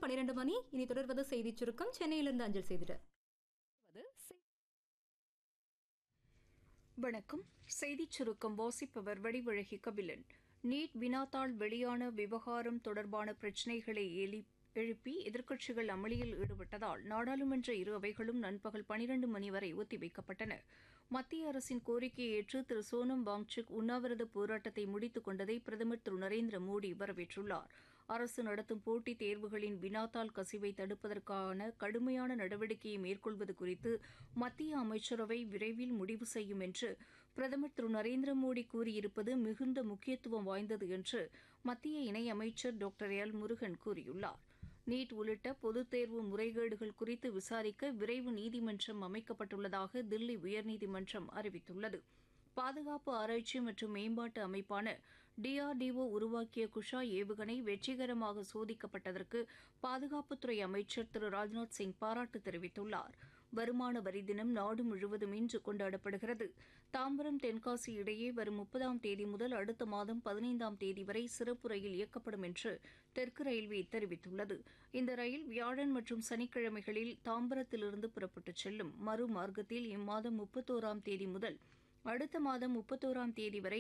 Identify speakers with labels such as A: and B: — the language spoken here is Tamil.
A: நேரம் பன்னிரண்டு மணி இனி தொடர்வது செய்திச் சுருக்கம் சென்னையிலிருந்து அஞ்சல் செய்திட
B: வணக்கம் செய்திச் சுருக்கம் வாசிப்பவர் வடிவழகி கபிலன் நீட் வினாத்தாள் வெளியான விவகாரம் தொடர்பான பிரச்சினைகளை எழு எழுப்பி எதிர்க்கட்சிகள் அமளியில் ஈடுபட்டதால் நாடாளுமன்ற இரு அவைகளும் நண்பகல் பனிரண்டு மணி வரை ஒத்திவைக்கப்பட்டன மத்திய அரசின் கோரிக்கையை ஏற்று திரு சோனம் வாங்சுக் உண்ணாவிரத போராட்டத்தை முடித்துக் கொண்டதை பிரதமர் திரு நரேந்திர மோடி வரவேற்றுள்ளார் அரசு நடத்தும் போட்டித் தேர்வுகளின் வினாத்தாள் கசிவை தடுப்பதற்கான கடுமையான நடவடிக்கையை மேற்கொள்வது குறித்து மத்திய அமைச்சரவை விரைவில் முடிவு செய்யும் என்று பிரதமர் திரு நரேந்திர மோடி கூறியிருப்பது மிகுந்த முக்கியத்துவம் வாய்ந்தது என்று மத்திய இணையமைச்சர் டாக்டர் எல் முருகன் கூறியுள்ளார் நீட் உள்ளிட்ட பொதுத் தேர்வு முறைகேடுகள் குறித்து விசாரிக்க விரைவு நீதிமன்றம் அமைக்கப்பட்டுள்ளதாக தில்லி உயர்நீதிமன்றம் அறிவித்துள்ளது பாதுகாப்பு ஆராய்ச்சி மற்றும் மேம்பாட்டு அமைப்பான டிஆர்டிஓ உருவாக்கிய குஷா ஏவுகணை வெற்றிகரமாக சோதிக்கப்பட்டதற்கு பாதுகாப்புத்துறை அமைச்சர் திரு ராஜ்நாத் சிங் பாராட்டு தெரிவித்துள்ளார் வருமான வரி தினம் நாடு முழுவதும் இன்று கொண்டாடப்படுகிறது தாம்பரம் தென்காசி இடையே வரும் முப்பதாம் தேதி முதல் அடுத்த மாதம் பதினைந்தாம் தேதி வரை சிறப்பு ரயில் இயக்கப்படும் என்று தெற்கு ரயில்வே தெரிவித்துள்ளது இந்த ரயில் வியாழன் மற்றும் சனிக்கிழமைகளில் தாம்பரத்திலிருந்து புறப்பட்டுச் செல்லும் மறுமார்க்கத்தில் இம்மாதம் முப்பத்தோராம் தேதி முதல் அடுத்த மாதம் முப்பத்தோராம் தேதி வரை